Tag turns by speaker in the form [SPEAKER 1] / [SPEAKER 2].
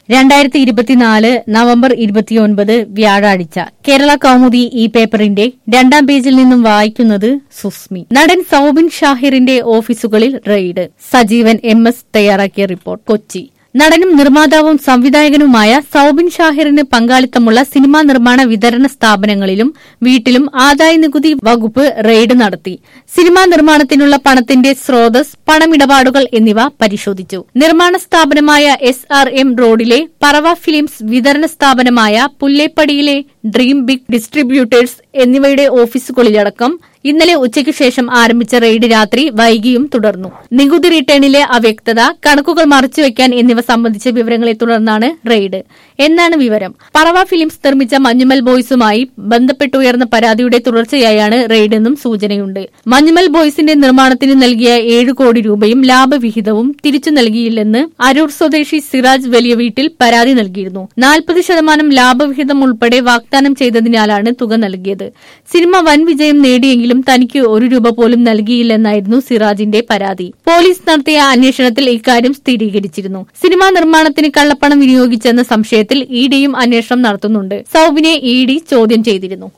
[SPEAKER 1] രണ്ടായിരത്തി ഇരുപത്തിനാല് നവംബർ ഇരുപത്തിയൊൻപത് വ്യാഴാഴ്ച കേരള കൗമുദി ഈ പേപ്പറിന്റെ രണ്ടാം പേജിൽ നിന്നും വായിക്കുന്നത് സുസ്മി നടൻ സൌബിൻ ഷാഹിറിന്റെ ഓഫീസുകളിൽ റെയ്ഡ് സജീവൻ എം എസ് തയ്യാറാക്കിയ റിപ്പോർട്ട് കൊച്ചി നടനും നിർമ്മാതാവും സംവിധായകനുമായ സൌബിൻ ഷാഹിറിന് പങ്കാളിത്തമുള്ള സിനിമാ നിർമ്മാണ വിതരണ സ്ഥാപനങ്ങളിലും വീട്ടിലും ആദായ നികുതി വകുപ്പ് റെയ്ഡ് നടത്തി സിനിമാ നിർമ്മാണത്തിനുള്ള പണത്തിന്റെ സ്രോതസ് പണമിടപാടുകൾ എന്നിവ പരിശോധിച്ചു നിർമ്മാണ സ്ഥാപനമായ എസ് ആർ എം റോഡിലെ പറവ ഫിലിംസ് വിതരണ സ്ഥാപനമായ പുല്ലേപ്പടിയിലെ ഡ്രീം ബിഗ് ഡിസ്ട്രിബ്യൂട്ടേഴ്സ് എന്നിവയുടെ ഓഫീസുകളിലടക്കം ഇന്നലെ ഉച്ചയ്ക്ക് ശേഷം ആരംഭിച്ച റെയ്ഡ് രാത്രി വൈകിയും തുടർന്നു നികുതി റിട്ടേണിലെ അവ്യക്തത കണക്കുകൾ മറച്ചുവെക്കാൻ എന്നിവ സംബന്ധിച്ച വിവരങ്ങളെ തുടർന്നാണ് റെയ്ഡ് എന്നാണ് വിവരം പറവ ഫിലിംസ് നിർമ്മിച്ച മഞ്ഞുമൽ ബോയ്സുമായി ബന്ധപ്പെട്ടുയർന്ന പരാതിയുടെ തുടർച്ചയായാണ് റെയ്ഡെന്നും സൂചനയുണ്ട് മഞ്ഞുമൽ ബോയ്സിന്റെ നിർമ്മാണത്തിന് നൽകിയ ഏഴ് കോടി രൂപയും ലാഭവിഹിതവും തിരിച്ചു നൽകിയില്ലെന്ന് അരൂർ സ്വദേശി സിറാജ് വലിയ വീട്ടിൽ പരാതി നൽകിയിരുന്നു നാൽപ്പത് ശതമാനം ലാഭവിഹിതം ഉൾപ്പെടെ വാഗ്ദാനം ചെയ്തതിനാലാണ് തുക നൽകിയത് സിനിമ വൻ വിജയം നേടിയെങ്കിലും തനിക്ക് ഒരു രൂപ പോലും നൽകിയില്ലെന്നായിരുന്നു സിറാജിന്റെ പരാതി പോലീസ് നടത്തിയ അന്വേഷണത്തിൽ ഇക്കാര്യം സ്ഥിരീകരിച്ചിരുന്നു സിനിമാ നിർമ്മാണത്തിന് കള്ളപ്പണം വിനിയോഗിച്ചെന്ന സംശയത്തിൽ ഇഡിയും അന്വേഷണം നടത്തുന്നുണ്ട് സൌബിനെ ഇ ഡി ചോദ്യം ചെയ്തിരുന്നു